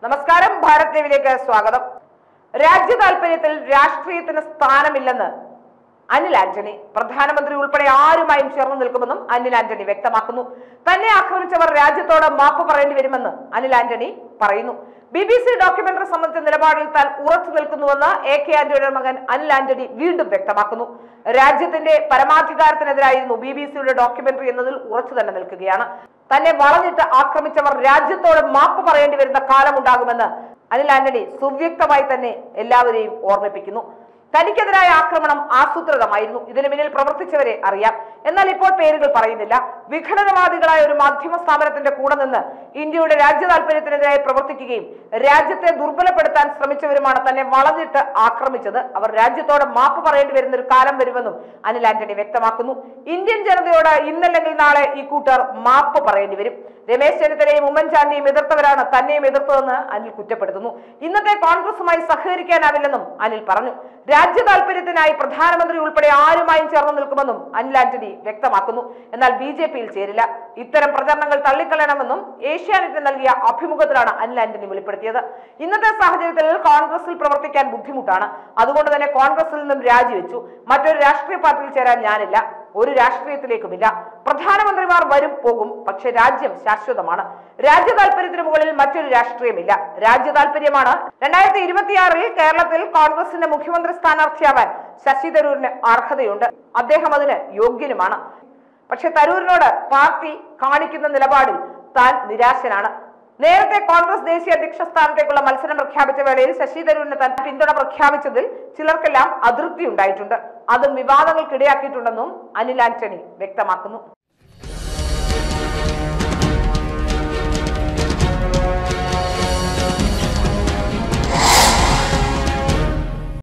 നമസ്കാരം ഭാരത് ദേവിലേക്ക് സ്വാഗതം രാജ്യ താല്പര്യത്തിൽ രാഷ്ട്രീയത്തിന് സ്ഥാനമില്ലെന്ന് അനിൽ ആന്റണി പ്രധാനമന്ത്രി ഉൾപ്പെടെ ആരുമായും ചേർന്ന് നിൽക്കുമെന്നും അനിൽ ആന്റണി വ്യക്തമാക്കുന്നു തന്നെ ആക്രമിച്ചവർ രാജ്യത്തോട് മാപ്പ് പറയേണ്ടി വരുമെന്ന് അനിൽ ആന്റണി പറയുന്നു ബി ബി സി ഡോക്യുമെന്ററി സംബന്ധിച്ച നിലപാടിൽ താൻ ഉറച്ചു നിൽക്കുന്നുവെന്ന് എ കെ ആന്റണിയുടെ മകൻ അനിൽ ആന്റണി വീണ്ടും വ്യക്തമാക്കുന്നു രാജ്യത്തിന്റെ പരമാധികാരത്തിനെതിരായിരുന്നു ബി ബി സിയുടെ ഡോക്യുമെന്ററി എന്നതിൽ ഉറച്ചു തന്നെ നിൽക്കുകയാണ് തന്നെ വളഞ്ഞിട്ട് ആക്രമിച്ചവർ രാജ്യത്തോട് മാപ്പ് പറയേണ്ടി വരുന്ന കാലമുണ്ടാകുമെന്ന് അനിൽ ആന്റണി സുവ്യക്തമായി തന്നെ എല്ലാവരെയും ഓർമ്മിപ്പിക്കുന്നു തനിക്കെതിരായ ആക്രമണം ആസൂത്രിതമായിരുന്നു ഇതിന് പിന്നിൽ പ്രവർത്തിച്ചവരെ അറിയാം എന്നാൽ ഇപ്പോൾ പേരുകൾ പറയുന്നില്ല വിഘടനവാദികളായ ഒരു മാധ്യമ സ്ഥാപനത്തിന്റെ കൂടെ നിന്ന് ഇന്ത്യയുടെ രാജ്യ താല്പര്യത്തിനെതിരായി പ്രവർത്തിക്കുകയും രാജ്യത്തെ ദുർബലപ്പെടുത്താൻ ശ്രമിച്ചവരുമാണ് തന്നെ വളഞ്ഞിട്ട് ആക്രമിച്ചത് അവർ രാജ്യത്തോട് മാപ്പ് പറയേണ്ടി വരുന്ന ഒരു കാലം വരുമെന്നും അനിൽ ആന്റണി വ്യക്തമാക്കുന്നു ഇന്ത്യൻ ജനതയോട് ഇന്നല്ലെങ്കിൽ നാളെ ഈ കൂട്ടർ മാപ്പ് പറയേണ്ടി വരും രമേശ് ചെന്നിത്തലയും ഉമ്മൻചാണ്ടിയും എതിർത്തവരാണ് തന്നെയും എതിർത്തതെന്ന് അനിൽ കുറ്റപ്പെടുത്തുന്നു ഇന്നത്തെ കോൺഗ്രസുമായി സഹകരിക്കാനാവില്ലെന്നും അനിൽ പറഞ്ഞു രാജ്യ താല്പര്യത്തിനായി പ്രധാനമന്ത്രി ഉൾപ്പെടെ ആരുമായും ചേർന്ന് നിൽക്കുമെന്നും അനിൽ ആന്റണി വ്യക്തമാക്കുന്നു എന്നാൽ ബി ജെ പിയിൽ ചേരില്ല ഇത്തരം പ്രചരണങ്ങൾ തള്ളിക്കളയണമെന്നും ഏഷ്യാനെറ്റിന് നൽകിയ അഭിമുഖത്തിലാണ് അനിൽ ആന്റണി വെളിപ്പെടുത്തിയത് ഇന്നത്തെ സാഹചര്യത്തിൽ കോൺഗ്രസിൽ പ്രവർത്തിക്കാൻ ബുദ്ധിമുട്ടാണ് അതുകൊണ്ട് തന്നെ കോൺഗ്രസിൽ നിന്നും രാജിവെച്ചു മറ്റൊരു രാഷ്ട്രീയ പാർട്ടിയിൽ ചേരാൻ ഞാനില്ല ഒരു രാഷ്ട്രീയത്തിലേക്കുമില്ല പ്രധാനമന്ത്രിമാർ വരും പോകും പക്ഷെ രാജ്യം ശാശ്വതമാണ് രാജ്യ താല്പര്യത്തിന് മുകളിൽ മറ്റൊരു രാഷ്ട്രീയമില്ല രാജ്യ താല്പര്യമാണ് രണ്ടായിരത്തി ഇരുപത്തിയാറിൽ കേരളത്തിൽ കോൺഗ്രസിന്റെ മുഖ്യമന്ത്രി സ്ഥാനാർത്ഥിയാവാൻ ശശി തരൂരിന് അർഹതയുണ്ട് അദ്ദേഹം അതിന് യോഗ്യനുമാണ് പക്ഷെ തരൂരിനോട് പാർട്ടി കാണിക്കുന്ന നിലപാടിൽ താൻ നിരാശനാണ് നേരത്തെ കോൺഗ്രസ് ദേശീയ അധ്യക്ഷ സ്ഥാനത്തേക്കുള്ള മത്സരം പ്രഖ്യാപിച്ച വേളയിൽ ശശി തരൂരിന് താൻ പിന്തുണ പ്രഖ്യാപിച്ചതിൽ ചിലർക്കെല്ലാം അതൃപ്തി ഉണ്ടായിട്ടുണ്ട് അതും വിവാദങ്ങൾക്കിടയാക്കിയിട്ടുണ്ടെന്നും അനിൽ ആന്റണി വ്യക്തമാക്കുന്നു